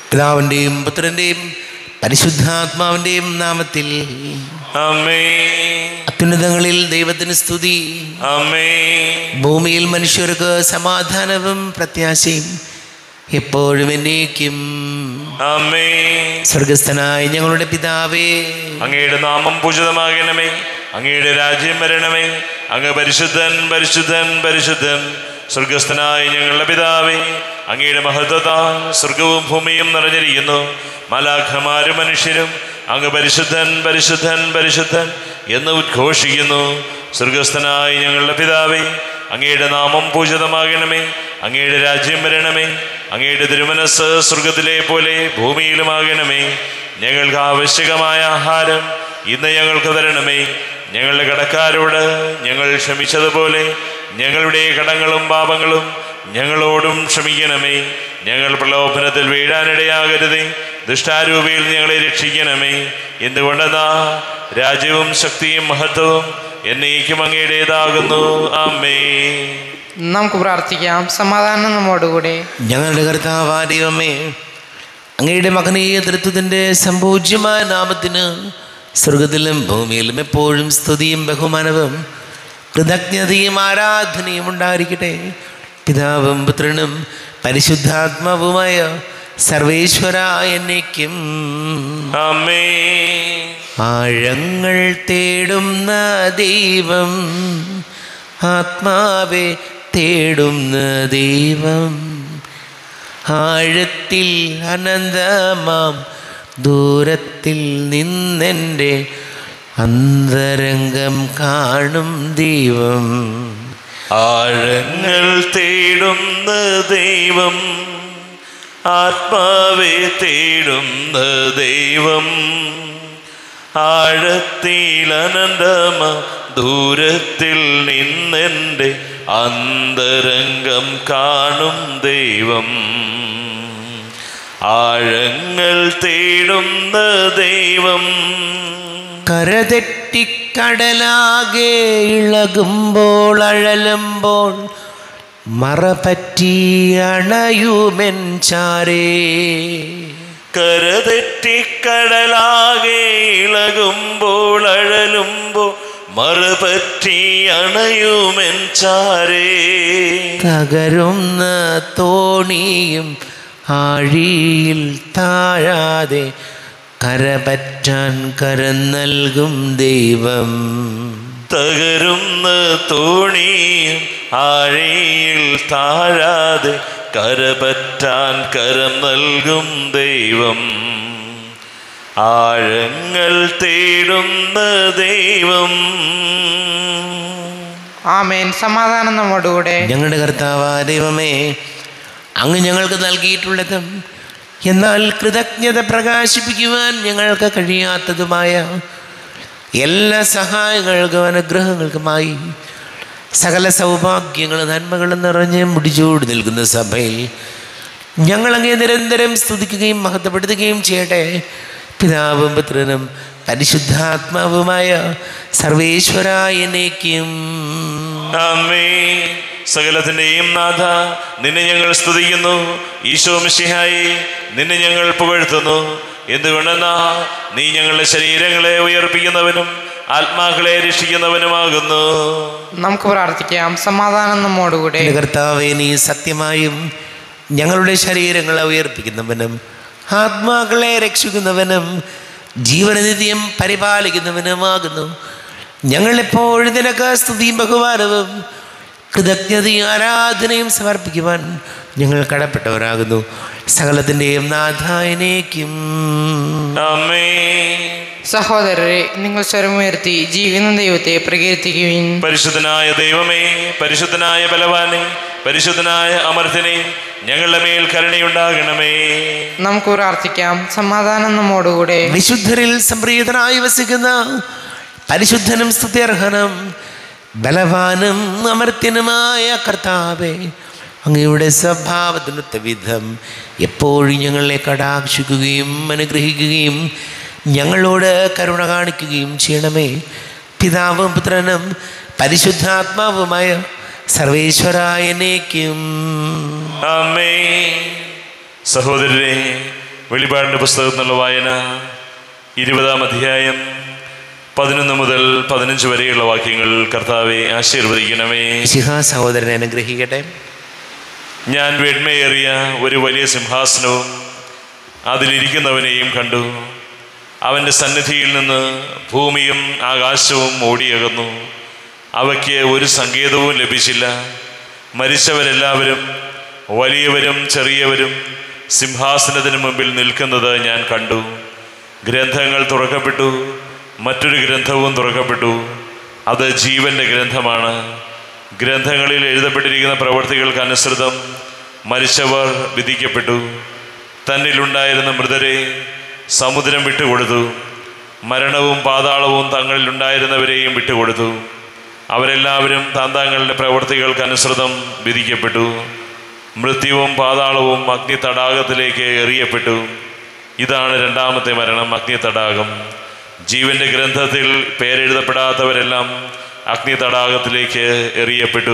പിതാവിൻ്റെയും പുത്രൻ്റെയും പരിശുദ്ധാത്മാവിൻ്റെയും നാമത്തിൽ അമ്മേ അത്യുന്നതങ്ങളിൽ ദൈവത്തിന് സ്തുതി അമ്മേ ഭൂമിയിൽ മനുഷ്യർക്ക് സമാധാനവും പ്രത്യാശയും എപ്പോഴും എന്നേക്കും അമ്മേ സ്വർഗസ്ഥനായ ഞങ്ങളുടെ പിതാവേ അങ്ങയുടെ നാമം പൂജിതമാകണമേ അങ്ങയുടെ രാജ്യം വരണമേ അങ്ങ് പരിശുദ്ധൻ പരിശുദ്ധൻ പരിശുദ്ധൻ സ്വർഗസ്ഥനായ ഞങ്ങളുടെ പിതാവേ അങ്ങയുടെ മഹത്വത്താൽ സ്വർഗവും ഭൂമിയും നിറഞ്ഞിരിക്കുന്നു മലാഖമാരും മനുഷ്യരും അങ്ങ് പരിശുദ്ധൻ പരിശുദ്ധൻ പരിശുദ്ധൻ എന്ന് ഉദ്ഘോഷിക്കുന്നു സ്വർഗസ്ഥനായ ഞങ്ങളുടെ പിതാവേ അങ്ങയുടെ നാമം പൂജിതമാകണമേ അങ്ങയുടെ രാജ്യം വരണമേ അങ്ങയുടെ തിരുമനസ് സ്വർഗത്തിലെ പോലെ ഭൂമിയിലുമാകണമേ ഞങ്ങൾക്ക് ആവശ്യകമായ ആഹാരം ഇന്ന് ഞങ്ങൾക്ക് തരണമേ ഞങ്ങളുടെ കടക്കാരോട് ഞങ്ങൾ ക്ഷമിച്ചതുപോലെ ഞങ്ങളുടെ കടങ്ങളും പാപങ്ങളും ഞങ്ങളോടും ക്ഷമിക്കണമേ ഞങ്ങൾ പ്രലോഭനത്തിൽ വീഴാനിടയാകരുതേ ദുഷ്ടാരൂപിയിൽ ഞങ്ങളെ രക്ഷിക്കണമേ എന്തുകൊണ്ടെന്നാ രാജ്യവും ശക്തിയും മഹത്വവും എന്നേക്കും അങ്ങയുടേതാകുന്നു അമ്മേ നമുക്ക് പ്രാർത്ഥിക്കാം സമാധാനം നമ്മോടുകൂടെ ഞങ്ങളുടെ കർത്താവായ ദൈവമേ അങ്ങയുടെ മകനീയ തൃത്വത്തിൻ്റെ സമ്പൂജ്യമായ നാമത്തിന് സ്വർഗത്തിലും ഭൂമിയിലും എപ്പോഴും സ്തുതിയും ബഹുമാനവും കൃതജ്ഞതയും ആരാധനയും ഉണ്ടായിരിക്കട്ടെ പിതാവും പുത്രനും പരിശുദ്ധാത്മാവുമായ സർവേശ്വര എന്നേക്കും അമ്മേ ആഴങ്ങൾ തേടുന്ന ദൈവം ആത്മാവെ തേടുന്ന ദൈവം ആഴത്തിൽ അനന്തമാം ദൂരത്തിൽ നിന്നെൻ്റെ അന്തരംഗം കാണും ദൈവം ആഴങ്ങൾ തേടുന്ന ദൈവം ആത്മാവെ തേടുന്ന ദൈവം ആഴത്തിൽ അനന്തമ ദൂരത്തിൽ നിന്നെൻ്റെ അന്തരംഗം കാണും ദൈവം ആഴങ്ങൾ തേടുന്ന ദൈവം കരതെറ്റിക്കടലാകെ ഇളകുമ്പോൾ അഴലുമ്പോൾ മറപറ്റി അണയുമെൻ ചാരേ കരതെറ്റിക്കടലാകെ ഇളകുമ്പോൾ അഴലുമ്പോൾ മറുപറ്റി അണയുമെൻ ചാരേ തകരുന്ന തോണിയും ആഴിയിൽ താഴാതെ കരപറ്റാൻ കരം നൽകും ദൈവം തകരുന്ന തോണിയും ആഴിയിൽ താഴാതെ കരപറ്റാൻ കരം നൽകും ദൈവം ആഴങ്ങൾ തേടുന്ന ദൈവം ആമേൻ സമാധാനം നമ്മോടുകൂടെ ഞങ്ങളുടെ കർത്താവാ ദൈവമേ അങ്ങ് ഞങ്ങൾക്ക് നൽകിയിട്ടുള്ളതും എന്നാൽ കൃതജ്ഞത പ്രകാശിപ്പിക്കുവാൻ ഞങ്ങൾക്ക് കഴിയാത്തതുമായ എല്ലാ സഹായങ്ങൾക്കും അനുഗ്രഹങ്ങൾക്കുമായി സകല സൗഭാഗ്യങ്ങളും നന്മകളും നിറഞ്ഞ് മുടിച്ചോട് നിൽക്കുന്ന സഭയിൽ ഞങ്ങളങ്ങേ നിരന്തരം സ്തുതിക്കുകയും മഹത്വപ്പെടുത്തുകയും ചെയ്യട്ടെ പിതാവും പുത്രനും പരിശുദ്ധാത്മാവുമായ സർവേശ്വരായനേക്കും അമ്മേ സകലത്തിൻ്റെയും നാഥ നിന്നെ ഞങ്ങൾ സ്തുതിക്കുന്നു ഈശോ മിശിഹായി നിന്നെ ഞങ്ങൾ പുകഴ്ത്തുന്നു എന്തുകൊണ്ടെന്നാ നീ ഞങ്ങളുടെ ശരീരങ്ങളെ ഉയർപ്പിക്കുന്നവനും ആത്മാക്കളെ രക്ഷിക്കുന്നവനുമാകുന്നു നമുക്ക് പ്രാർത്ഥിക്കാം സമാധാനം നമ്മോടുകൂടെ എൻ്റെ കർത്താവെ നീ സത്യമായും ഞങ്ങളുടെ ശരീരങ്ങളെ ഉയർപ്പിക്കുന്നവനും ആത്മാക്കളെ രക്ഷിക്കുന്നവനും ജീവനനിത്യം പരിപാലിക്കുന്നവനുമാകുന്നു ഞങ്ങളെപ്പോഴും നിനക്ക് സ്തുതിയും ബഹുമാനവും കൃതജ്ഞതയും ആരാധനയും സമർപ്പിക്കുവാൻ ഞങ്ങൾ കടപ്പെട്ടവരാകുന്നു സകലത്തിൻ്റെയും നാഥായനേക്കും അമ്മേ സഹോദരരെ നിങ്ങൾ സ്വരമുയർത്തി ജീവിക്കുന്ന ദൈവത്തെ പ്രകീർത്തിക്കുവിൻ പരിശുദ്ധനായ ദൈവമേ പരിശുദ്ധനായ ബലവാനെ പരിശുദ്ധനായ അമർത്തിനെ ഞങ്ങളുടെ മേൽ കരുണയുണ്ടാകണമേ നമുക്ക് പ്രാർത്ഥിക്കാം സമാധാനം നമ്മോടുകൂടെ വിശുദ്ധരിൽ സംപ്രീതനായി വസിക്കുന്ന പരിശുദ്ധനും സ്തുത്യർഹനും ബലവാനും അമർത്യനുമായ കർത്താവെ അങ്ങയുടെ സ്വഭാവത്തിനൊത്ത വിധം എപ്പോഴും ഞങ്ങളെ കടാക്ഷിക്കുകയും അനുഗ്രഹിക്കുകയും ഞങ്ങളോട് കരുണ കാണിക്കുകയും ചെയ്യണമേ പിതാവും പുത്രനും പരിശുദ്ധാത്മാവുമായ സർവേശ്വരായനേക്കും അമ്മേ സഹോദരരെ വെളിപാടിൻ്റെ പുസ്തകത്തിൽ നിന്നുള്ള വായന ഇരുപതാം അധ്യായം പതിനൊന്ന് മുതൽ പതിനഞ്ച് വരെയുള്ള വാക്യങ്ങൾ കർത്താവെ ആശീർവദിക്കണമേ ശിഹ സഹോദരനെ അനുഗ്രഹിക്കട്ടെ ഞാൻ വെണ്മയേറിയ ഒരു വലിയ സിംഹാസനവും അതിലിരിക്കുന്നവനെയും കണ്ടു അവൻ്റെ സന്നിധിയിൽ നിന്ന് ഭൂമിയും ആകാശവും ഓടിയകന്നു അവയ്ക്ക് ഒരു സങ്കേതവും ലഭിച്ചില്ല മരിച്ചവരെല്ലാവരും വലിയവരും ചെറിയവരും സിംഹാസനത്തിന് മുമ്പിൽ നിൽക്കുന്നത് ഞാൻ കണ്ടു ഗ്രന്ഥങ്ങൾ തുറക്കപ്പെട്ടു മറ്റൊരു ഗ്രന്ഥവും തുറക്കപ്പെട്ടു അത് ജീവന്റെ ഗ്രന്ഥമാണ് ഗ്രന്ഥങ്ങളിൽ എഴുതപ്പെട്ടിരിക്കുന്ന പ്രവർത്തികൾക്ക് അനുസൃതം മരിച്ചവർ വിധിക്കപ്പെട്ടു തന്നിലുണ്ടായിരുന്ന മൃതരെ സമുദ്രം വിട്ടുകൊടുത്തു മരണവും പാതാളവും തങ്ങളിലുണ്ടായിരുന്നവരെയും വിട്ടുകൊടുത്തു അവരെല്ലാവരും താന്താങ്ങളുടെ പ്രവർത്തികൾക്ക് അനുസൃതം വിധിക്കപ്പെട്ടു മൃത്യുവും പാതാളവും അഗ്നി തടാകത്തിലേക്ക് എറിയപ്പെട്ടു ഇതാണ് രണ്ടാമത്തെ മരണം അഗ്നി തടാകം ജീവന്റെ ഗ്രന്ഥത്തിൽ പേരെഴുതപ്പെടാത്തവരെല്ലാം അഗ്നി തടാകത്തിലേക്ക് എറിയപ്പെട്ടു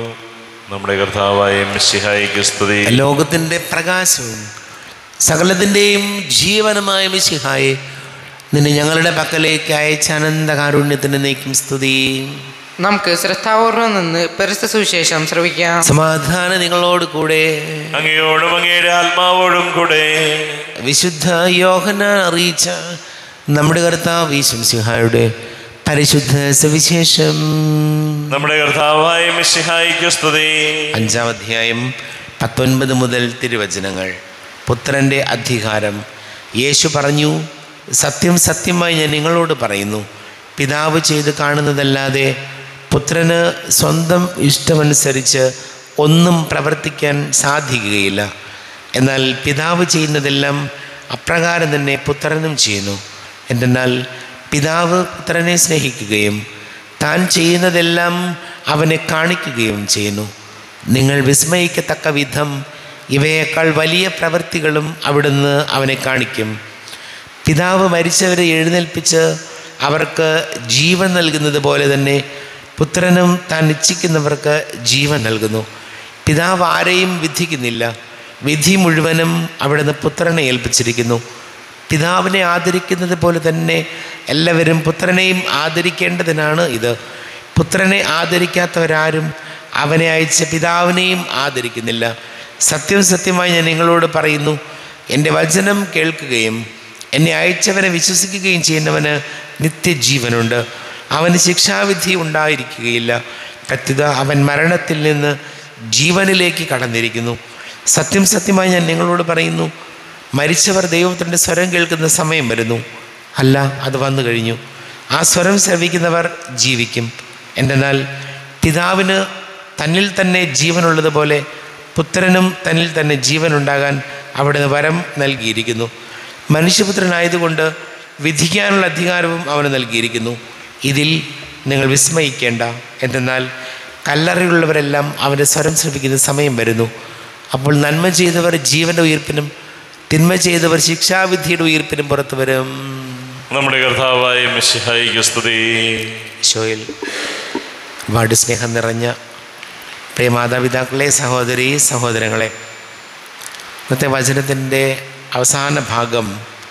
നമ്മുടെ കർത്താവായ മിശിഹായിക്ക് സ്തുതി ലോകത്തിൻ്റെ പ്രകാശവും സകലത്തിൻ്റെയും ജീവനുമായ മിശിഹായെ നിന്നെ ഞങ്ങളുടെ പക്കലേക്ക് അയച്ച അനന്ത കാരുണ്യത്തിന് നീക്കും സ്തുതി നമുക്ക് ശ്രദ്ധാപൂർവം നിന്ന് പരിസ്ഥ സുവിശേഷം ശ്രവിക്കാം സമാധാനം നിങ്ങളോട് കൂടെ അങ്ങയോടും അങ്ങയുടെ ആത്മാവോടും കൂടെ വിശുദ്ധ യോഹനാൻ അറിയിച്ച നമ്മുടെ കർത്താവ് ഈശംസിഹായുടെ പരിശുദ്ധ സുവിശേഷം നമ്മുടെ കർത്താവായ മിശിഹായിക്ക് സ്തുതി അഞ്ചാം അധ്യായം പത്തൊൻപത് മുതൽ തിരുവചനങ്ങൾ പുത്രൻ്റെ അധികാരം യേശു പറഞ്ഞു സത്യം സത്യമായി ഞാൻ നിങ്ങളോട് പറയുന്നു പിതാവ് ചെയ്ത് കാണുന്നതല്ലാതെ പുത്രന് സ്വന്തം ഇഷ്ടമനുസരിച്ച് ഒന്നും പ്രവർത്തിക്കാൻ സാധിക്കുകയില്ല എന്നാൽ പിതാവ് ചെയ്യുന്നതെല്ലാം അപ്രകാരം തന്നെ പുത്രനും ചെയ്യുന്നു എന്തെന്നാൽ പിതാവ് പുത്രനെ സ്നേഹിക്കുകയും താൻ ചെയ്യുന്നതെല്ലാം അവനെ കാണിക്കുകയും ചെയ്യുന്നു നിങ്ങൾ വിസ്മയിക്കത്തക്ക വിധം ഇവയേക്കാൾ വലിയ പ്രവൃത്തികളും അവിടുന്ന് അവനെ കാണിക്കും പിതാവ് മരിച്ചവരെ എഴുന്നേൽപ്പിച്ച് അവർക്ക് ജീവൻ നൽകുന്നത് പോലെ തന്നെ പുത്രനും താൻ ഇച്ഛിക്കുന്നവർക്ക് ജീവൻ നൽകുന്നു പിതാവ് ആരെയും വിധിക്കുന്നില്ല വിധി മുഴുവനും അവിടുന്ന് പുത്രനെ ഏൽപ്പിച്ചിരിക്കുന്നു പിതാവിനെ ആദരിക്കുന്നത് പോലെ തന്നെ എല്ലാവരും പുത്രനെയും ആദരിക്കേണ്ടതിനാണ് ഇത് പുത്രനെ ആദരിക്കാത്തവരാരും അവനെ അയച്ച പിതാവിനെയും ആദരിക്കുന്നില്ല സത്യം സത്യമായി ഞാൻ നിങ്ങളോട് പറയുന്നു എൻ്റെ വചനം കേൾക്കുകയും എന്നെ അയച്ചവനെ വിശ്വസിക്കുകയും ചെയ്യുന്നവന് നിത്യജീവനുണ്ട് അവന് ശിക്ഷാവിധി ഉണ്ടായിരിക്കുകയില്ല പ്രത്യുത അവൻ മരണത്തിൽ നിന്ന് ജീവനിലേക്ക് കടന്നിരിക്കുന്നു സത്യം സത്യമായി ഞാൻ നിങ്ങളോട് പറയുന്നു മരിച്ചവർ ദൈവത്തിൻ്റെ സ്വരം കേൾക്കുന്ന സമയം വരുന്നു അല്ല അത് വന്നു കഴിഞ്ഞു ആ സ്വരം ശ്രവിക്കുന്നവർ ജീവിക്കും എന്തെന്നാൽ പിതാവിന് തന്നിൽ തന്നെ ജീവനുള്ളതുപോലെ പുത്രനും തന്നിൽ തന്നെ ജീവനുണ്ടാകാൻ അവിടുന്ന് വരം നൽകിയിരിക്കുന്നു മനുഷ്യപുത്രനായതുകൊണ്ട് വിധിക്കാനുള്ള അധികാരവും അവന് നൽകിയിരിക്കുന്നു ഇതിൽ നിങ്ങൾ വിസ്മയിക്കേണ്ട എന്തെന്നാൽ കല്ലറയുള്ളവരെല്ലാം അവൻ്റെ സ്വരം ശ്രമിക്കുന്ന സമയം വരുന്നു അപ്പോൾ നന്മ ചെയ്തവർ ജീവൻ്റെ ഉയർപ്പിനും തിന്മ ചെയ്തവർ ശിക്ഷാവിധിയുടെ ഉയർപ്പിനും പുറത്തു വരും നമ്മുടെ കർത്താവായ മിശിഹായിക്ക് സ്തുതി ഷോയിൽ ഒരുപാട് സ്നേഹം നിറഞ്ഞ പ്രിയ മാതാപിതാക്കളെ സഹോദരി സഹോദരങ്ങളെ ഇന്നത്തെ വചനത്തിൻ്റെ അവസാന ഭാഗം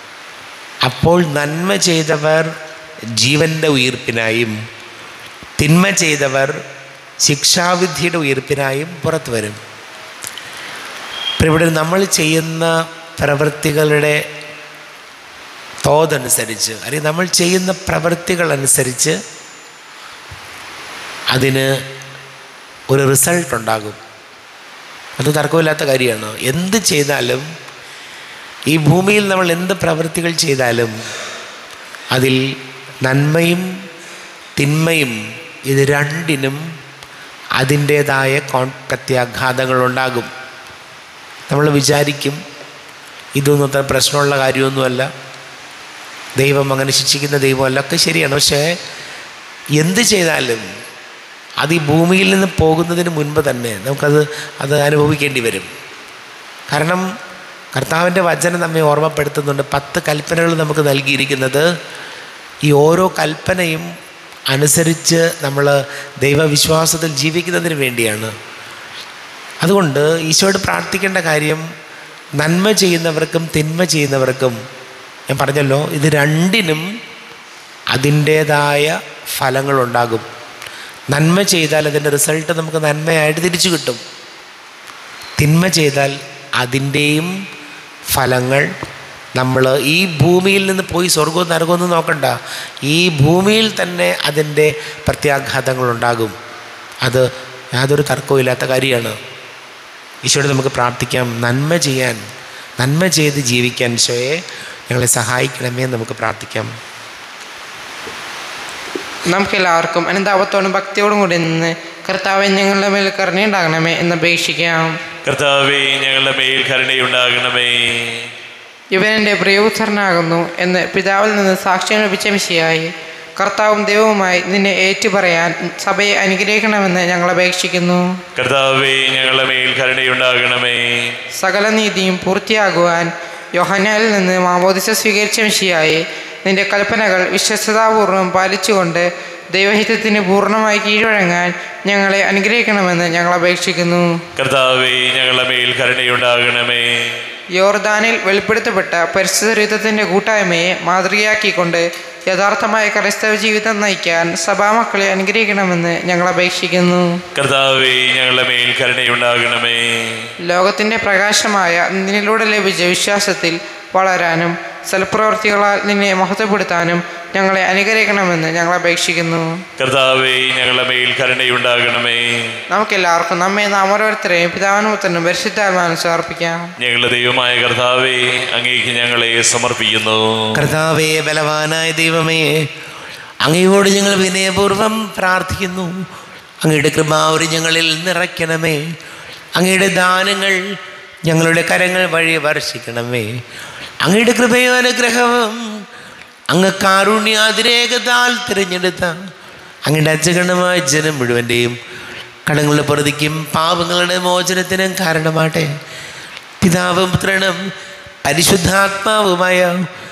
അപ്പോൾ നന്മ ചെയ്തവർ ജീവൻ്റെ ഉയർപ്പിനായും തിന്മ ചെയ്തവർ ശിക്ഷാവിധിയുടെ ഉയർപ്പിനായും പുറത്തു വരും ഇപ്പം ഇവിടെ നമ്മൾ ചെയ്യുന്ന പ്രവൃത്തികളുടെ തോതനുസരിച്ച് അല്ലെങ്കിൽ നമ്മൾ ചെയ്യുന്ന പ്രവൃത്തികൾ അനുസരിച്ച് അതിന് ഒരു റിസൾട്ട് ഉണ്ടാകും അത് തർക്കമില്ലാത്ത കാര്യമാണ് എന്ത് ചെയ്താലും ഈ ഭൂമിയിൽ നമ്മൾ എന്ത് പ്രവൃത്തികൾ ചെയ്താലും അതിൽ നന്മയും തിന്മയും ഇത് രണ്ടിനും അതിൻ്റേതായ കോൺ പ്രത്യാഘാതങ്ങളുണ്ടാകും നമ്മൾ വിചാരിക്കും ഇതൊന്നും അത്ര പ്രശ്നമുള്ള കാര്യമൊന്നുമല്ല ദൈവം അങ്ങനെ ശിക്ഷിക്കുന്ന ദൈവമല്ല ഒക്കെ ശരിയാണ് പക്ഷേ എന്ത് ചെയ്താലും അത് ഈ ഭൂമിയിൽ നിന്ന് പോകുന്നതിന് മുൻപ് തന്നെ നമുക്കത് അത് അനുഭവിക്കേണ്ടി വരും കാരണം കർത്താവിൻ്റെ വചനം നമ്മെ ഓർമ്മപ്പെടുത്തുന്നുണ്ട് പത്ത് കൽപ്പനകൾ നമുക്ക് നൽകിയിരിക്കുന്നത് ഈ ഓരോ കൽപ്പനയും അനുസരിച്ച് നമ്മൾ ദൈവവിശ്വാസത്തിൽ ജീവിക്കുന്നതിന് വേണ്ടിയാണ് അതുകൊണ്ട് ഈശോയോട് പ്രാർത്ഥിക്കേണ്ട കാര്യം നന്മ ചെയ്യുന്നവർക്കും തിന്മ ചെയ്യുന്നവർക്കും ഞാൻ പറഞ്ഞല്ലോ ഇത് രണ്ടിനും അതിൻ്റേതായ ഫലങ്ങളുണ്ടാകും നന്മ ചെയ്താൽ അതിൻ്റെ റിസൾട്ട് നമുക്ക് നന്മയായിട്ട് തിരിച്ചു കിട്ടും തിന്മ ചെയ്താൽ അതിൻ്റെയും ഫലങ്ങൾ നമ്മൾ ഈ ഭൂമിയിൽ നിന്ന് പോയി സ്വർഗവും നരകമൊന്നും നോക്കണ്ട ഈ ഭൂമിയിൽ തന്നെ അതിൻ്റെ പ്രത്യാഘാതങ്ങളുണ്ടാകും അത് യാതൊരു തർക്കവും ഇല്ലാത്ത കാര്യമാണ് ഈശോയോട് നമുക്ക് പ്രാർത്ഥിക്കാം നന്മ ചെയ്യാൻ നന്മ ചെയ്ത് ജീവിക്കാൻ ഈശോയെ ഞങ്ങളെ സഹായിക്കണമേ എന്ന് നമുക്ക് പ്രാർത്ഥിക്കാം നമുക്കെല്ലാവർക്കും അനന്താപത്തോടും ഭക്തിയോടും കൂടി നിന്ന് കർത്താവ് ഞങ്ങളുടെ മേൽ കരുണയുണ്ടാകണമേ എന്ന് അപേക്ഷിക്കാം കർത്താവേ ഞങ്ങളുടെ മേൽ കരുണയുണ്ടാകണമേ ഇവൻ എൻ്റെ പ്രിയപുത്രനാകുന്നു എന്ന് പിതാവിൽ നിന്ന് സാക്ഷ്യം ലഭിച്ച മിശിയായി കർത്താവും ദൈവവുമായി നിന്നെ ഏറ്റുപറയാൻ സഭയെ അനുഗ്രഹിക്കണമെന്ന് ഞങ്ങൾ അപേക്ഷിക്കുന്നു കർത്താവേ ഞങ്ങളുടെ മേൽ കരുണയുണ്ടാകണമേ സകല നീതിയും പൂർത്തിയാകുവാൻ യോഹനാലിൽ നിന്ന് മാമോദിസ സ്വീകരിച്ച മിശിയായി നിന്റെ കൽപ്പനകൾ വിശ്വസ്തതാപൂർവ്വം പാലിച്ചുകൊണ്ട് ദൈവഹിതത്തിന് പൂർണ്ണമായി കീഴ്വഴങ്ങാൻ ഞങ്ങളെ അനുഗ്രഹിക്കണമെന്ന് ഞങ്ങൾ അപേക്ഷിക്കുന്നു കർത്താവേ ഞങ്ങളുടെ മേൽ കരുണയുണ്ടാകണമേ യോർദാനിൽ വെളിപ്പെടുത്തപ്പെട്ട പരിസ്ഥിതിത്വത്തിൻ്റെ കൂട്ടായ്മയെ മാതൃകയാക്കിക്കൊണ്ട് യഥാർത്ഥമായ ക്രൈസ്തവ ജീവിതം നയിക്കാൻ സഭാമക്കളെ അനുഗ്രഹിക്കണമെന്ന് ഞങ്ങൾ അപേക്ഷിക്കുന്നു കർത്താവേ ഞങ്ങളുടെ മേൽ കരുണയുണ്ടാകണമേ ലോകത്തിൻ്റെ പ്രകാശമായ നിന്നിലൂടെ ലഭിച്ച വിശ്വാസത്തിൽ വളരാനും സൽപ്രവർത്തികളാൽ നിന്നെ മഹത്വപ്പെടുത്താനും ഞങ്ങളെ അനുഗ്രഹിക്കണമെന്ന് ഞങ്ങൾ അപേക്ഷിക്കുന്നു കർത്താവേ ഞങ്ങളുടെ മേൽ കരുണയുണ്ടാകണമേ നമുക്കെല്ലാവർക്കും നമ്മെ നാം ഓരോരുത്തരെയും പിതാവിനും പുത്രനും പരിശുദ്ധാത്മാവിനും സമർപ്പിക്കാം ഞങ്ങളുടെ ദൈവമായ കർത്താവേ അങ്ങേക്ക് ഞങ്ങളെ സമർപ്പിക്കുന്നു കർത്താവേ ബലവാനായ ദൈവമേ അങ്ങയോട് ഞങ്ങൾ വിനയപൂർവ്വം പ്രാർത്ഥിക്കുന്നു അങ്ങയുടെ കൃപാവരി ഞങ്ങളിൽ നിറയ്ക്കണമേ അങ്ങയുടെ ദാനങ്ങൾ ഞങ്ങളുടെ കരങ്ങൾ വഴി വർഷിക്കണമേ അങ്ങയുടെ കൃപയും അനുഗ്രഹവും അങ്ങ് കാരുണ്യാതിരേകതാൽ തിരഞ്ഞെടുത്ത അങ്ങയുടെ അജഗണമായ ജനം മുഴുവൻ്റെയും കടങ്ങളുടെ പ്രതിക്കും പാപങ്ങളുടെ മോചനത്തിനും കാരണമാട്ടെ പിതാവും പുത്രനും പരിശുദ്ധാത്മാവുമായ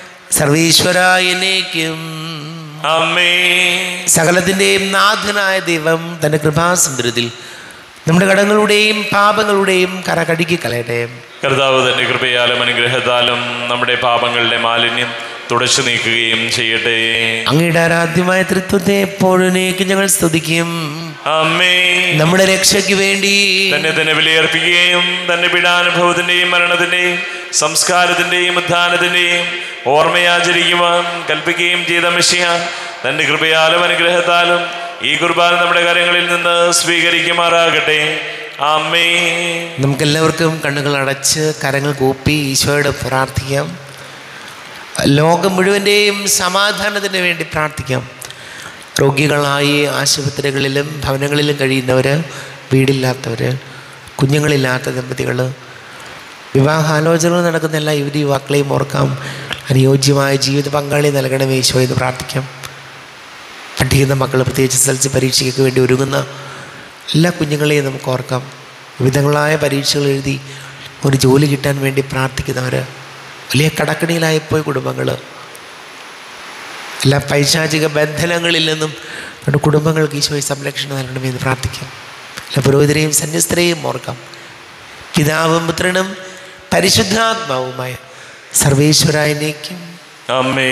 സർവീശ്വരായനേക്കും അമ്മേ സകലത്തിൻ്റെയും നാഥനായ ദൈവം തൻ്റെ കൃപാസമുദ്രത്തിൽ നമ്മുടെ കടങ്ങളുടെയും പാപങ്ങളുടെയും കര കടുക്കി കളയട്ടെ കർത്താവ് തന്റെ കൃപയാലും അനുഗ്രഹത്താലും നമ്മുടെ പാപങ്ങളുടെ മാലിന്യം തുടച്ചു നീക്കുകയും ചെയ്യട്ടെ അങ്ങയുടെ ആരാധ്യമായ തൃത്വത്തെ എപ്പോഴേക്ക് ഞങ്ങൾ സ്തുതിക്കും അമ്മേ നമ്മുടെ രക്ഷയ്ക്ക് വേണ്ടി തന്നെ തന്നെ വിലയർപ്പിക്കുകയും തന്റെ പീഡാനുഭവത്തിന്റെയും മരണത്തിന്റെയും സംസ്കാരത്തിന്റെയും ഉത്ഥാനത്തിന്റെയും ഓർമ്മയാചരിക്കുവാൻ കൽപ്പിക്കുകയും ചെയ്ത മിശിയ തന്റെ കൃപയാലും അനുഗ്രഹത്താലും ഈ കുർബാന നമ്മുടെ കരങ്ങളിൽ നിന്ന് സ്വീകരിക്കുമാറാകട്ടെ അമ്മേ നമുക്കെല്ലാവർക്കും കണ്ണുകൾ അടച്ച് കരങ്ങൾ കൂപ്പി ഈശോയോട് പ്രാർത്ഥിക്കാം ലോകം മുഴുവൻ്റെയും സമാധാനത്തിന് വേണ്ടി പ്രാർത്ഥിക്കാം രോഗികളായി ആശുപത്രികളിലും ഭവനങ്ങളിലും കഴിയുന്നവർ വീടില്ലാത്തവർ കുഞ്ഞുങ്ങളില്ലാത്ത ദമ്പതികൾ വിവാഹാലോചനകൾ നടക്കുന്ന എല്ലാ യുവതി യുവാക്കളെയും ഓർക്കാം അനുയോജ്യമായ ജീവിത പങ്കാളി നൽകണമേ ഈശോ എന്ന് പ്രാർത്ഥിക്കാം പഠിക്കുന്ന മക്കൾ പ്രത്യേകിച്ച് എസ് എൽ സി പരീക്ഷയ്ക്ക് വേണ്ടി ഒരുങ്ങുന്ന എല്ലാ കുഞ്ഞുങ്ങളെയും നമുക്ക് ഓർക്കാം വിവിധങ്ങളായ പരീക്ഷകൾ എഴുതി ഒരു ജോലി കിട്ടാൻ വേണ്ടി പ്രാർത്ഥിക്കുന്നവർ വലിയ കടക്കണിയിലായിപ്പോയി കുടുംബങ്ങൾ എല്ലാ പൈശാചിക ബന്ധനങ്ങളിൽ നിന്നും നമ്മുടെ കുടുംബങ്ങൾക്ക് ഈശോയെ സംരക്ഷണം നൽകണമെന്ന് പ്രാർത്ഥിക്കാം എല്ലാ പുരോഹിതരെയും സന്യസ്തരെയും ഓർക്കാം പിതാവും പുത്രനും പരിശുദ്ധാത്മാവുമായ സർവേശ്വരായനേക്കും അമ്മേ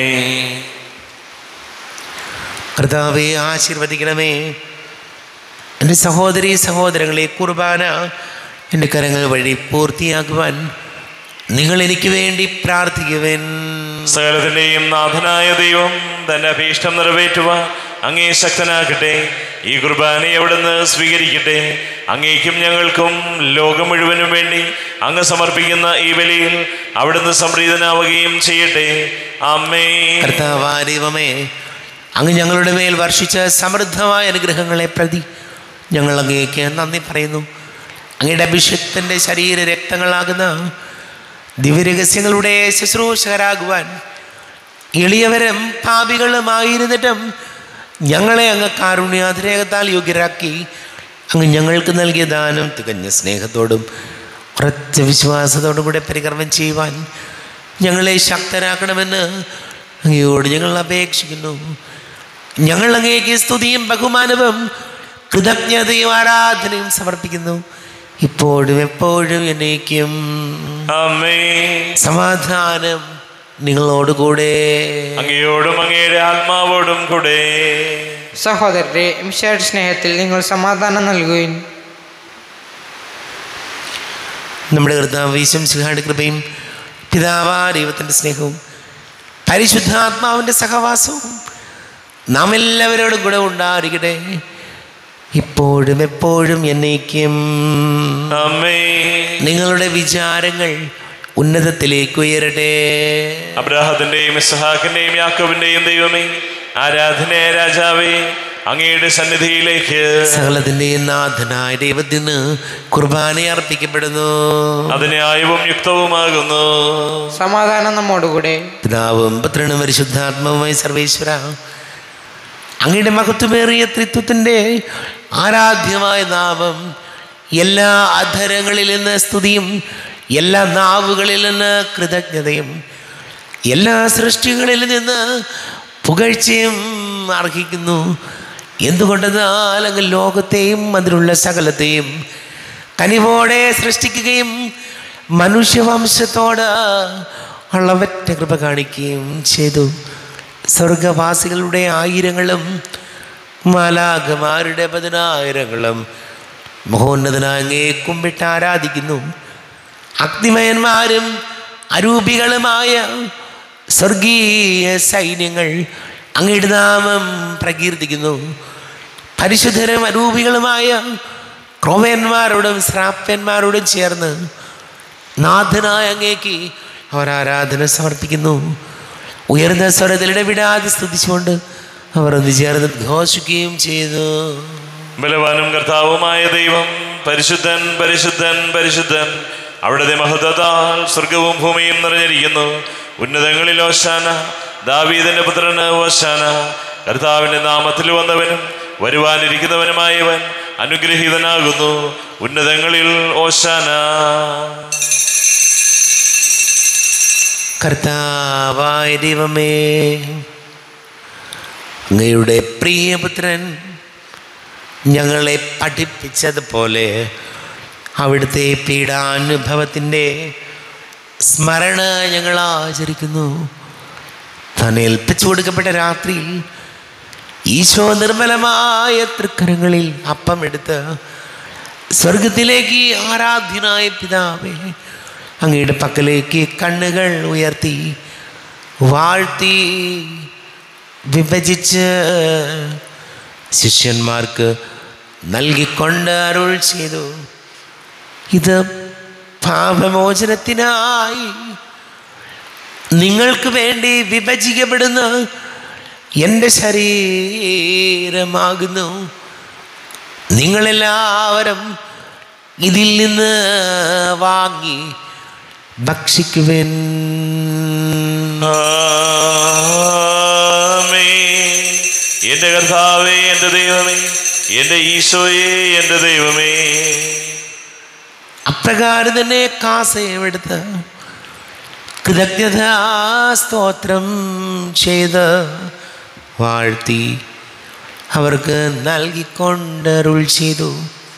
കർത്താവെ ആശീർവദിക്കണമേ എൻ്റെ സഹോദരി സഹോദരങ്ങളെ കുർബാന എൻ്റെ കരങ്ങൾ വഴി പൂർത്തിയാക്കുവാൻ നിങ്ങൾ എനിക്ക് വേണ്ടി പ്രാർത്ഥിക്കുവൻ സകലത്തിന്റെയും നാഥനായ ദൈവം തന്റെ അഭീഷ്ടം നിറവേറ്റുവാൻ അങ്ങേ ശക്തനാക്കട്ടെ ഈ കുർബാനയെ അവിടുന്ന് സ്വീകരിക്കട്ടെ അങ്ങേക്കും ഞങ്ങൾക്കും ലോകം മുഴുവനും വേണ്ടി അങ്ങ് സമർപ്പിക്കുന്ന ഈ ബലിയിൽ അവിടുന്ന് സംപ്രീതനാവുകയും ചെയ്യട്ടെ അമ്മേ കർത്താവായ ദൈവമേ അങ്ങ് ഞങ്ങളുടെ മേൽ വർഷിച്ച സമൃദ്ധമായ അനുഗ്രഹങ്ങളെ പ്രതി ഞങ്ങൾ അങ്ങേക്ക് നന്ദി പറയുന്നു അങ്ങയുടെ അഭിഷേകത്തിൻ്റെ ശരീര രക്തങ്ങളാകുന്ന ദിവ്യരഹസ്യങ്ങളുടെ ശുശ്രൂഷകരാകുവാൻ എളിയവരും പാപികളുമായിരുന്നിട്ടും ഞങ്ങളെ അങ്ങ് കാരുണ്യാതിരേകത്താൽ യോഗ്യരാക്കി അങ്ങ് ഞങ്ങൾക്ക് നൽകിയ ദാനം തികഞ്ഞ സ്നേഹത്തോടും ഉറച്ച വിശ്വാസത്തോടും കൂടെ പരികർമ്മം ചെയ്യുവാൻ ഞങ്ങളെ ശക്തരാക്കണമെന്ന് അങ്ങയോട് ഞങ്ങൾ അപേക്ഷിക്കുന്നു ഞങ്ങൾ അങ്ങേക്ക് സ്തുതിയും ബഹുമാനവും കൃതജ്ഞതയും ആരാധനയും സമർപ്പിക്കുന്നു ഇപ്പോഴും എപ്പോഴും എന്നേക്കും അമ്മേ സമാധാനം നിങ്ങളോടുകൂടെ അങ്ങയോടും അങ്ങയുടെ ആത്മാവോടും കൂടെ സഹോദരരെ മിശയുടെ സ്നേഹത്തിൽ നിങ്ങൾ സമാധാനം നൽകുവിൻ നമ്മുടെ കർത്താവ് ഈശംസിഹായുടെ കൃപയും പിതാവാ ദൈവത്തിൻ്റെ സ്നേഹവും പരിശുദ്ധാത്മാവിൻ്റെ സഹവാസവും നാം എല്ലാവരോടും കൂടെ ഉണ്ടായിരിക്കട്ടെ ഇപ്പോഴും എപ്പോഴും എന്നേക്കും അമ്മേ നിങ്ങളുടെ വിചാരങ്ങൾ ഉന്നതത്തിലേക്ക് ഉയരട്ടെ അബ്രാഹത്തിന്റെയും ഇസ്ഹാക്കിന്റെയും യാക്കോബിന്റെയും ദൈവമേ ആരാധനയ രാജാവേ അങ്ങയുടെ സന്നിധിയിലേക്ക് സകലത്തിൻ്റെയും നാഥനായ ദൈവത്തിന് കുർബാന അർപ്പിക്കപ്പെടുന്നു അത് ന്യായവും യുക്തവുമാകുന്നു സമാധാനം നമ്മോടുകൂടെ പിതാവും പുത്രനും പരിശുദ്ധാത്മാവുമായി സർവേശ്വര അങ്ങയുടെ മഹത്വമേറിയ ത്രിത്വത്തിൻ്റെ ആരാധ്യമായ നാമം എല്ലാ അധരങ്ങളിൽ നിന്ന് സ്തുതിയും എല്ലാ നാവുകളിൽ നിന്ന് കൃതജ്ഞതയും എല്ലാ സൃഷ്ടികളിൽ നിന്ന് പുകഴ്ചയും അർഹിക്കുന്നു എന്തുകൊണ്ടെന്നാൽ അങ്ങ് ലോകത്തെയും അതിലുള്ള സകലത്തെയും കനിവോടെ സൃഷ്ടിക്കുകയും മനുഷ്യവംശത്തോട് അളവറ്റ കൃപ കാണിക്കുകയും ചെയ്തു സ്വർഗവാസികളുടെ ആയിരങ്ങളും മാലാഖമാരുടെ പതിനായിരങ്ങളും മഹോന്നതനായ അങ്ങേ കുമ്പിട്ട് ആരാധിക്കുന്നു അഗ്നിമയന്മാരും അരൂപികളുമായ സ്വർഗീയ സൈന്യങ്ങൾ അങ്ങയുടെ നാമം പ്രകീർത്തിക്കുന്നു പരിശുദ്ധരും അരൂപികളുമായ ക്രോവന്മാരോടും ശ്രാപ്യന്മാരോടും ചേർന്ന് നാഥനായ അങ്ങേക്ക് അവർ ആരാധന സമർപ്പിക്കുന്നു ഉയർന്ന സ്വരത്തിൽ ഇടപെടാതെ സ്തുതിച്ചുകൊണ്ട് അവർ ഒന്ന് ചേർന്ന് ഘോഷിക്കുകയും ചെയ്തു ബലവാനും കർത്താവുമായ ദൈവം പരിശുദ്ധൻ പരിശുദ്ധൻ പരിശുദ്ധൻ അവിടുത്തെ മഹത്വത്താൽ സ്വർഗവും ഭൂമിയും നിറഞ്ഞിരിക്കുന്നു ഉന്നതങ്ങളിൽ ഓശാന ദാവീദിന്റെ പുത്രന് ഓശാന കർത്താവിന്റെ നാമത്തിൽ വന്നവനും വരുവാനിരിക്കുന്നവനുമായവൻ അനുഗ്രഹീതനാകുന്നു ഉന്നതങ്ങളിൽ ഓശാന കർത്താവായ ദൈവമേ അങ്ങയുടെ പ്രിയപുത്രൻ ഞങ്ങളെ പഠിപ്പിച്ചതുപോലെ അവിടുത്തെ പീഡാനുഭവത്തിൻ്റെ സ്മരണ ഞങ്ങൾ ആചരിക്കുന്നു താൻ ഏൽപ്പിച്ചു കൊടുക്കപ്പെട്ട രാത്രിയിൽ ഈശോ നിർമ്മലമായ തൃക്കരങ്ങളിൽ അപ്പം എടുത്ത് സ്വർഗത്തിലേക്ക് ആരാധ്യനായ പിതാവേ അങ്ങയുടെ പക്കലേക്ക് കണ്ണുകൾ ഉയർത്തി വാഴ്ത്തി വിഭജിച്ച് ശിഷ്യന്മാർക്ക് നൽകിക്കൊണ്ട് അരുൾ ചെയ്തു ഇത് പാപമോചനത്തിനായി നിങ്ങൾക്ക് വേണ്ടി വിഭജിക്കപ്പെടുന്ന എൻ്റെ ശരീരമാകുന്നു നിങ്ങളെല്ലാവരും ഇതിൽ നിന്ന് വാങ്ങി ഭക്ഷിക്കുവൻ ആമേൻ. എന്റെ കർത്താവേ എന്റെ ദൈവമേ എന്റെ ഈശോയെ എന്റെ ദൈവമേ അപ്രകാരം തന്നെ കാസയമെടുത്ത് കൃതജ്ഞതാ സ്തോത്രം ചെയ്ത് വാഴ്ത്തി അവർക്ക് നൽകിക്കൊണ്ട് അരുൾ ചെയ്തു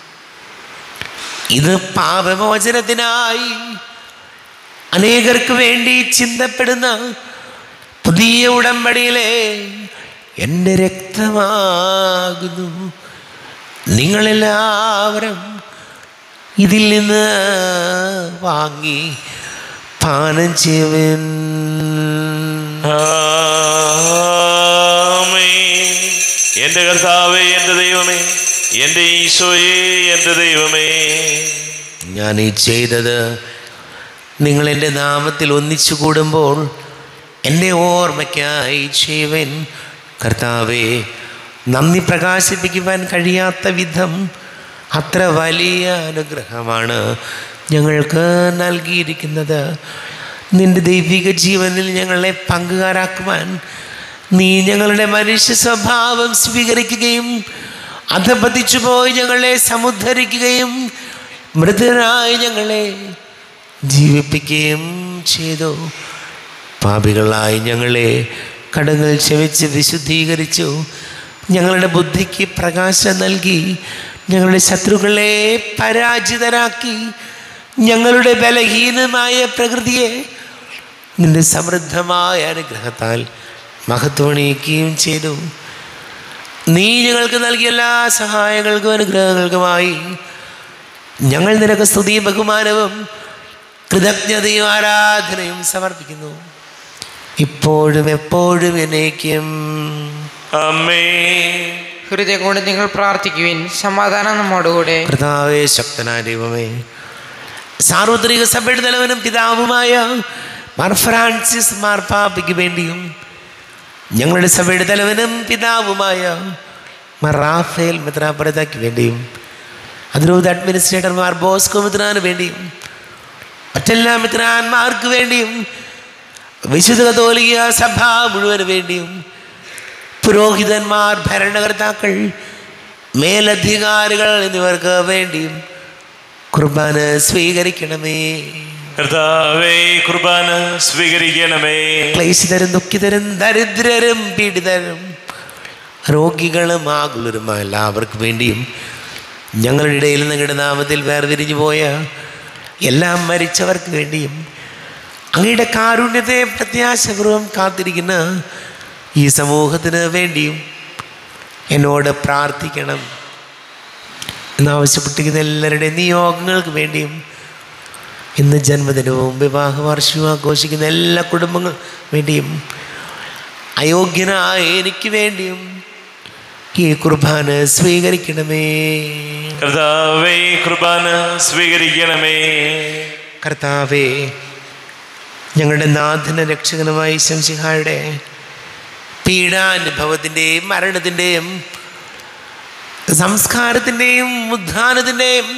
ഇത് പാപമോചനത്തിനായി അനേകർക്ക് വേണ്ടി ചിന്തപ്പെടുന്ന പുതിയ ഉടമ്പടിയിലെ എൻ്റെ രക്തമാകുന്നു നിങ്ങളെല്ലാവരും ഇതിൽ നിന്ന് വാങ്ങി പാനം ചെയ്യുവൻ ആമേൻ. എന്റെ കർത്താവേ എന്റെ ദൈവമേ എന്റെ ഈശോയെ എന്റെ ദൈവമേ ഞാൻ ഈ ചെയ്തത് നിങ്ങൾ എൻ്റെ നാമത്തിൽ ഒന്നിച്ചു കൂടുമ്പോൾ എൻ്റെ ഓർമ്മയ്ക്കായി ചെയ്യുവൻ കർത്താവേ നന്ദി പ്രകാശിപ്പിക്കുവാൻ കഴിയാത്ത വിധം അത്ര വലിയ അനുഗ്രഹമാണ് ഞങ്ങൾക്ക് നൽകിയിരിക്കുന്നത് നിന്റെ ദൈവിക ജീവനിൽ ഞങ്ങളെ പങ്കുകാരാക്കുവാൻ നീ ഞങ്ങളുടെ മനുഷ്യ സ്വഭാവം സ്വീകരിക്കുകയും അധപതിച്ചു പോയി ഞങ്ങളെ സമുദ്ധരിക്കുകയും മൃതരായി ഞങ്ങളെ ജീവിപ്പിക്കുകയും ചെയ്തു പാപികളായി ഞങ്ങളെ കടങ്ങൾ ക്ഷമിച്ച് വിശുദ്ധീകരിച്ചു ഞങ്ങളുടെ ബുദ്ധിക്ക് പ്രകാശം നൽകി ഞങ്ങളുടെ ശത്രുക്കളെ പരാജിതരാക്കി ഞങ്ങളുടെ ബലഹീനമായ പ്രകൃതിയെ നിന്റെ സമൃദ്ധമായ അനുഗ്രഹത്താൽ മഹത്വണിയിക്കുകയും ചെയ്തു നീ ഞങ്ങൾക്ക് നൽകിയ എല്ലാ സഹായങ്ങൾക്കും അനുഗ്രഹങ്ങൾക്കുമായി ഞങ്ങൾ നിനക്ക് സ്തുതിയും ബഹുമാനവും കൃതജ്ഞതയും ആരാധനയും സമർപ്പിക്കുന്നു ഇപ്പോഴും എപ്പോഴും എന്നേക്കും അമ്മേ ഹൃദയം കൊണ്ട് നിങ്ങൾ പ്രാർത്ഥിക്കുവിൻ സമാധാനം നമ്മോടുകൂടെ കർത്താവേ ശക്തനായ ദൈവമേ സാർവത്രിക സഭയുടെ തലവനും പിതാവുമായ മാർ ഫ്രാൻസിസ് മാർപ്പാപ്പയ്ക്ക് വേണ്ടിയും ഞങ്ങളുടെ സഭയുടെ തലവനും പിതാവുമായ മാർ റാഫേൽ മിത്രാപുരതയ്ക്ക് വേണ്ടിയും അതിരൂപത അഡ്മിനിസ്ട്രേറ്റർമാർ ബോസ്കോ മിത്രാന് വേണ്ടിയും മറ്റെല്ലാ മിത്രാന്മാർക്ക് വേണ്ടിയും വിശുദ്ധ കത്തോലിക സഭ മുഴുവന് വേണ്ടിയും പുരോഹിതന്മാർ ഭരണകർത്താക്കൾ മേലധികാരികൾ എന്നിവർക്ക് വേണ്ടിയും കുർബാന സ്വീകരിക്കണമേ കർത്താവേ കുർബാന സ്വീകരിക്കണമേ ക്ലേശിതരും ദുഃഖിതരും ദരിദ്രരും പീഡിതരും രോഗികളും ആകുലരുമായ എല്ലാവർക്കും വേണ്ടിയും ഞങ്ങളുടെ ഇടയിൽ നിങ്ങളുടെ നാമത്തിൽ വേർതിരിഞ്ഞു പോയ എല്ലാം മരിച്ചവർക്ക് വേണ്ടിയും അങ്ങയുടെ കാരുണ്യത്തെ പ്രത്യാശപൂർവം കാത്തിരിക്കുന്ന ഈ സമൂഹത്തിന് വേണ്ടിയും എന്നോട് പ്രാർത്ഥിക്കണം എന്നാവശ്യപ്പെട്ടിരിക്കുന്ന എല്ലാവരുടെയും നിയോഗങ്ങൾക്ക് വേണ്ടിയും ഇന്ന് ജന്മദിനവും വിവാഹ വാർഷികവും ആഘോഷിക്കുന്ന എല്ലാ കുടുംബങ്ങൾ വേണ്ടിയും അയോഗ്യനായ എനിക്ക് വേണ്ടിയും ഈ കുർബാന സ്വീകരിക്കണമേ കർത്താവേ കുർബാന സ്വീകരിക്കണമേ കർത്താവേ ഞങ്ങളുടെ നാഥന രക്ഷകനുമായി ശംസിഹായുടെ പീഡാനുഭവത്തിൻ്റെയും മരണത്തിൻ്റെയും സംസ്കാരത്തിൻ്റെയും ഉദ്ധാനത്തിൻ്റെയും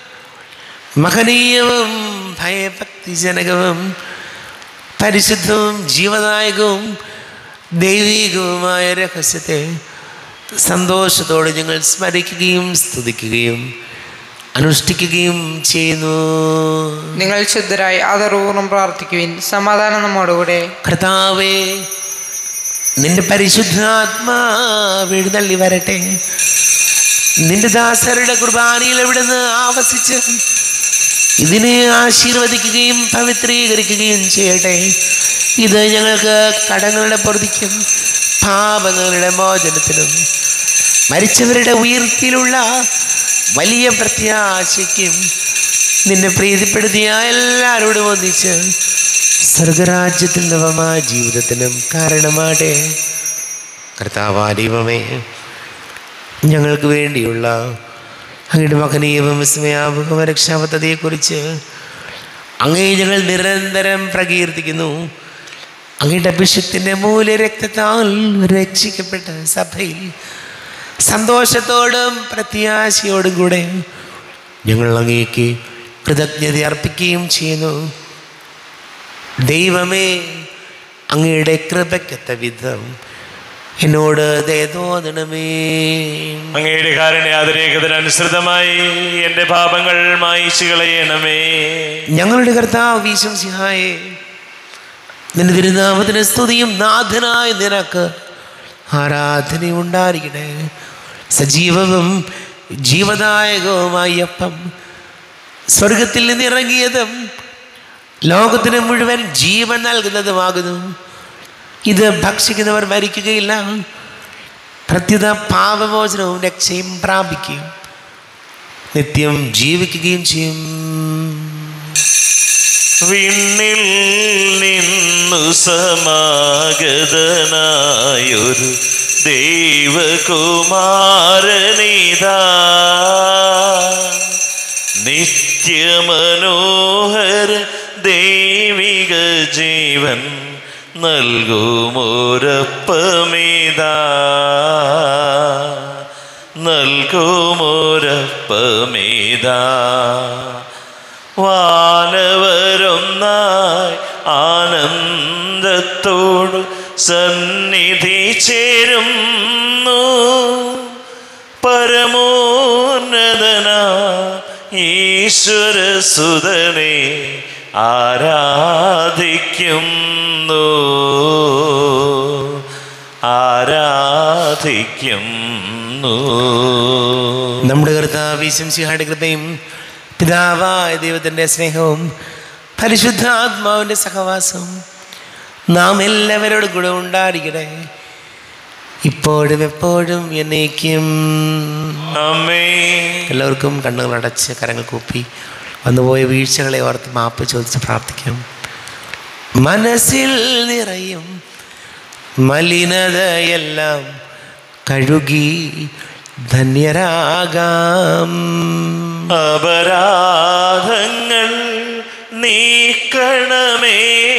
മഹനീയവും ഭയഭക്തിജനകവും പരിശുദ്ധവും ജീവദായകവും ദൈവികവുമായ രഹസ്യത്തെ സന്തോഷത്തോടെ ഞങ്ങൾ സ്മരിക്കുകയും സ്തുതിക്കുകയും അനുഷ്ഠിക്കുകയും ചെയ്യുന്നു നിങ്ങൾ ശുദ്ധരായി ആദരപൂർവ്വം പ്രാർത്ഥിക്കുവിൻ സമാധാനം നമ്മോടുകൂടെ കർത്താവേ നിന്റെ പരിശുദ്ധാത്മാവ് എഴുന്നള്ളി വരട്ടെ നിന്റെ ദാസരുടെ കുർബാനയിൽ എവിടുന്ന് ആവസിച്ച് ഇതിനെ ആശീർവദിക്കുകയും പവിത്രീകരിക്കുകയും ചെയ്യട്ടെ ഇത് ഞങ്ങൾക്ക് കടങ്ങളുടെ പൊറുതിക്കും പാപങ്ങളുടെ മോചനത്തിനും മരിച്ചവരുടെ ഉയർത്തിലുള്ള വലിയ പ്രത്യാശയ്ക്കും നിന്നെ പ്രീതിപ്പെടുത്തിയ എല്ലാവരോടും ഒന്നിച്ച് സ്വർഗരാജ്യത്തിൽ നവമായ ജീവിതത്തിനും കാരണമാട്ടെ കർത്താവാദീപമേ ഞങ്ങൾക്ക് വേണ്ടിയുള്ള അങ്ങയുടെ മകനീയവും വിസ്മയാപകവും രക്ഷാപദ്ധതിയെക്കുറിച്ച് അങ്ങേ ഞങ്ങൾ നിരന്തരം പ്രകീർത്തിക്കുന്നു അങ്ങയുടെ അഭിഷത്തിൻ്റെ മൂല്യരക്തത്താൽ രക്ഷിക്കപ്പെട്ട സഭയിൽ സന്തോഷത്തോടും പ്രത്യാശയോടും കൂടെ ഞങ്ങൾ അങ്ങേക്ക് കൃതജ്ഞത അർപ്പിക്കുകയും ചെയ്യുന്നു ദൈവമേ അങ്ങയുടെ കൃപയ്ക്കത്ത വിധം എന്നോട് ദയതോന്നണമേ അങ്ങയുടെ കാരണയാതിരേഖതനുസൃതമായി എൻ്റെ പാപങ്ങൾ മായിച്ചു കളയണമേ ഞങ്ങളുടെ കർത്താവ് വീശം സിഹായെ നിന്റെ തിരുനാമത്തിന് സ്തുതിയും നാഥനായ നിനക്ക് ആരാധനയും ഉണ്ടായിരിക്കട്ടെ സജീവവും ജീവദായകവുമായ അപ്പം സ്വർഗത്തിൽ നിന്ന് ഇറങ്ങിയതും ലോകത്തിന് മുഴുവൻ ജീവൻ നൽകുന്നതുമാകുന്നു ഇത് ഭക്ഷിക്കുന്നവർ മരിക്കുകയില്ല പ്രത്യുത പാപമോചനവും രക്ഷയും പ്രാപിക്കുകയും നിത്യം ജീവിക്കുകയും ചെയ്യും വിണ്ണിൽ നിന്നു സമാഗതനായൊരു ദൈവകുമാരനിതാ നിത്യമനോഹര ദൈവിക ജീവൻ നൽകുമോരപ്പമിതാ നൽകുമോരപ്പമിതാ വാനവരൊന്നായി ആനന്ദത്തോട് സന്നിധി ചേരുന്നു പരമോന്നതന ഈശ്വരസുതനെ ആരാധിക്കുന്നു ആരാധിക്കുന്നു നമ്മുടെ കർത്താവ് ശംസിഹായുടെ കൃപയും പിതാവായ ദൈവത്തിൻ്റെ സ്നേഹവും പരിശുദ്ധാത്മാവിൻ്റെ സഹവാസവും നാം എല്ലാവരോടും കൂടെ ഉണ്ടായിരിക്കട്ടെ ഇപ്പോഴും എപ്പോഴും എന്നേക്കും അമ്മേ എല്ലാവർക്കും കണ്ണുകൾ അടച്ച് കരങ്ങൾ കൂപ്പി വന്നുപോയ വീഴ്ചകളെ ഓർത്ത് മാപ്പ് ചോദിച്ച് പ്രാർത്ഥിക്കാം മനസ്സിൽ നിറയും മലിനതയെല്ലാം കഴുകി ധന്യരാകാം അപരാധങ്ങൾ നീക്കണമേ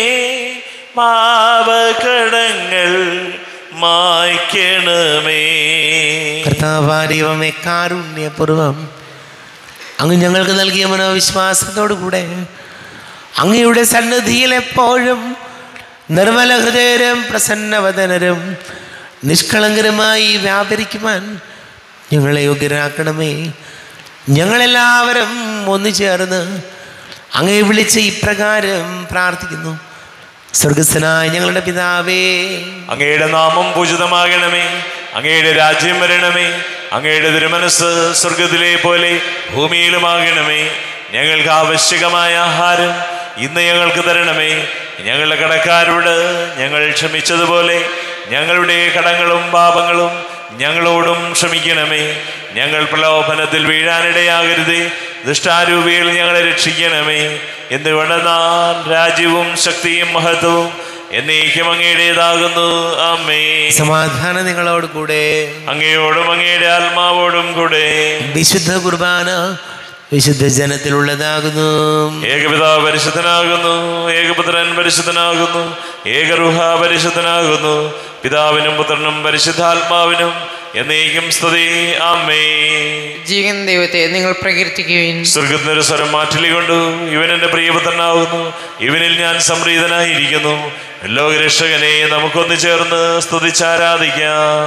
പാപകടങ്ങൾ മായ്ക്കണമേ കർത്താവാരിവമേ കാരുണ്യപൂർവം അങ്ങ് ഞങ്ങൾക്ക് നൽകിയ മനോവിശ്വാസത്തോടു കൂടെ അങ്ങയുടെ സന്നിധിയിൽ എപ്പോഴും നിർമ്മല ഹൃദയരും പ്രസന്നവദനരും നിഷ്കളങ്കരമായി വ്യാപരിക്കുവാൻ ഞങ്ങളെ യോഗ്യരാക്കണമേ ഞങ്ങളെല്ലാവരും ഒന്നു ചേർന്ന് അങ്ങയെ വിളിച്ച് ഇപ്രകാരം പ്രാർത്ഥിക്കുന്നു സ്വർഗസ്ഥനായ ഞങ്ങളുടെ പിതാവേ അങ്ങയുടെ നാമം പൂജിതമാകണമേ അങ്ങയുടെ രാജ്യം വരണമേ അങ്ങയുടെ തിരുമനസ് സ്വർഗത്തിലെ പോലെ ഭൂമിയിലുമാകണമേ ഞങ്ങൾക്ക് ആവശ്യകമായ ആഹാരം ഇന്ന് ഞങ്ങൾക്ക് തരണമേ ഞങ്ങളുടെ കടക്കാരോട് ഞങ്ങൾ ക്ഷമിച്ചതുപോലെ ഞങ്ങളുടെ കടങ്ങളും പാപങ്ങളും ഞങ്ങളോടും ക്ഷമിക്കണമേ ഞങ്ങൾ പ്രലോഭനത്തിൽ വീഴാനിടയാകരുതേ ദുഷ്ടാരൂപിയിൽ ഞങ്ങളെ രക്ഷിക്കണമേ എന്തുകൊണ്ടെന്നാൽ രാജ്യവും ശക്തിയും മഹത്വവും എന്നേക്കും അങ്ങയുടേതാകുന്നു അമ്മേ സമാധാനം നിങ്ങളോട് കൂടെ അങ്ങയോടും അങ്ങയുടെ ആത്മാവോടും കൂടെ വിശുദ്ധ കുർബാന വിശുദ്ധ ജനത്തിലുള്ളതാകുന്നു ഏകപിതാവ് പരിശുദ്ധനാകുന്നു ഏകപുത്രൻ പരിശുദ്ധനാകുന്നു ഏകറുഹ പരിശുദ്ധനാകുന്നു പിതാവിനും പുത്രനും പരിശുദ്ധാത്മാവിനും എന്നേക്കും സ്തുതി അമ്മേ ജീവൻ ദൈവത്തെ നിങ്ങൾ പ്രകീർത്തിക്കുകയും സ്വർഗത്തിനൊരു സ്വരം മാറ്റിലി കൊണ്ടു ഇവൻ എൻ്റെ പ്രിയപുത്രനാകുന്നു ഇവനിൽ ഞാൻ സംപ്രീതനായിരിക്കുന്നു ലോകരക്ഷകനെ നമുക്കൊന്ന് ചേർന്ന് സ്തുതിച്ചാരാധിക്കാം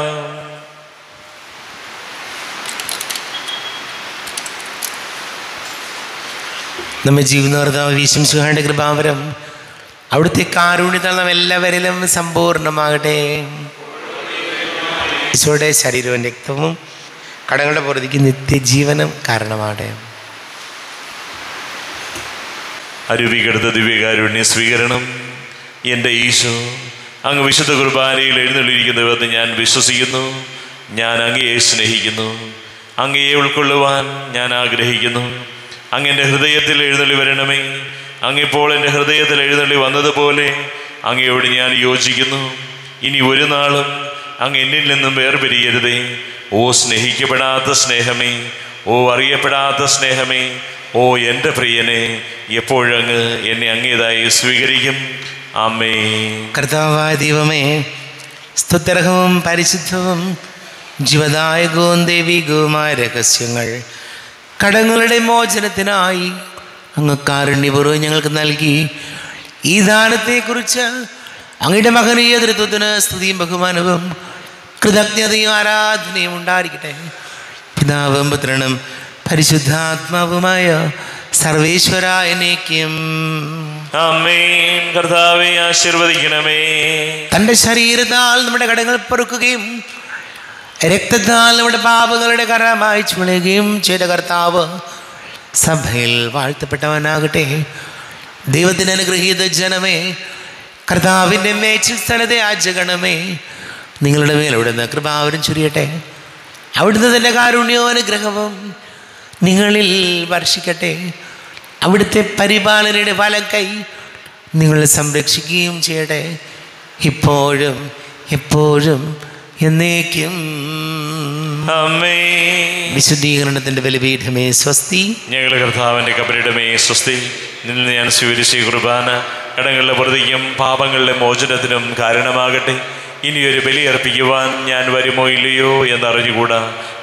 നമ്മെ ജീവനോർത്താവ് വീശംസുഹാന്റെ കൃപാവരം അവിടുത്തെ കാരുണ്യത്താൽ നാം എല്ലാവരിലും സമ്പൂർണ്ണമാകട്ടെ ഈശോയുടെ ശരീരവും രക്തവും കടങ്ങളുടെ പുറത്തേക്ക് നിത്യജീവനം കാരണമാകട്ടെ അരുവികെടുത്ത ദിവ്യകാരുണ്യ സ്വീകരണം എൻ്റെ ഈശോ അങ്ങ് വിശുദ്ധ കുർബാനയിൽ എഴുന്നള്ളിയിരിക്കുന്നുവെന്ന് ഞാൻ വിശ്വസിക്കുന്നു ഞാൻ അങ്ങയെ സ്നേഹിക്കുന്നു അങ്ങയെ ഉൾക്കൊള്ളുവാൻ ഞാൻ ആഗ്രഹിക്കുന്നു അങ്ങ് എൻ്റെ ഹൃദയത്തിൽ എഴുന്നള്ളി വരണമേ അങ്ങിപ്പോൾ എൻ്റെ ഹൃദയത്തിൽ എഴുന്നള്ളി വന്നതുപോലെ അങ്ങയോട് ഞാൻ യോജിക്കുന്നു ഇനി ഒരു നാളും അങ്ങ് എന്നിൽ നിന്നും വേർപിരിയരുതേ ഓ സ്നേഹിക്കപ്പെടാത്ത സ്നേഹമേ ഓ അറിയപ്പെടാത്ത സ്നേഹമേ ഓ എൻ്റെ പ്രിയനെ എപ്പോഴങ്ങ് എന്നെ അങ്ങേതായി സ്വീകരിക്കും അമ്മേ കർത്താവായ ദൈവമേ സ്തുത്യർഹവും പരിശുദ്ധവും ജീവദായകവും ദൈവികവുമായ രഹസ്യങ്ങൾ കടങ്ങളുടെ മോചനത്തിനായി അങ്ങ് കാരുണ്യപൂർവ്വം ഞങ്ങൾക്ക് നൽകി ഈ ദാനത്തെക്കുറിച്ച് അങ്ങയുടെ മകനീയ തൃത്വത്തിന് സ്തുതിയും ബഹുമാനവും കൃതജ്ഞതയും ആരാധനയും ഉണ്ടായിരിക്കട്ടെ പിതാവും പുത്രനും പരിശുദ്ധാത്മാവുമായ സർവേശ്വര എന്നേക്കും അമ്മേൻ കർത്താവെ ആശീർവദിക്കണമേ തൻ്റെ ശരീരത്താൽ നമ്മുടെ കടങ്ങൾ പൊറുക്കുകയും രക്തത്താൽ നമ്മുടെ പാപങ്ങളുടെ കര മായ്ച്ചു വിളുകയും ചെയ്ത കർത്താവ് സഭയിൽ വാഴ്ത്തപ്പെട്ടവനാകട്ടെ ദൈവത്തിന് അനുഗ്രഹീത ജനമേ കർത്താവിൻ്റെ മേച്ചിൽ സ്ഥലത്തെ ആചകണമേ നിങ്ങളുടെ മേൽ അവിടുന്ന് കൃപാവരും ചുരിയട്ടെ അവിടുന്ന് തൻ്റെ കാരുണ്യവും അനുഗ്രഹവും നിങ്ങളിൽ വർഷിക്കട്ടെ അവിടുത്തെ പരിപാലനയുടെ വലം കൈ നിങ്ങളെ സംരക്ഷിക്കുകയും ചെയ്യട്ടെ ഇപ്പോഴും എപ്പോഴും എന്നേക്കും അമ്മേ വിശുദ്ധീകരണത്തിൻ്റെ ബലിപീഠമേ സ്വസ്തി ഞങ്ങളുടെ കർത്താവിൻ്റെ കബരിടമേ സ്വസ്തി നിന്നിൽ ഞാൻ സ്വീകരിച്ച ഈ കുർബാന കടങ്ങളുടെ പ്രതിക്കും പാപങ്ങളുടെ മോചനത്തിനും കാരണമാകട്ടെ ഇനിയൊരു ബലി അർപ്പിക്കുവാൻ ഞാൻ വരുമോ ഇല്ലയോ എന്നറിഞ്ഞുകൂടാ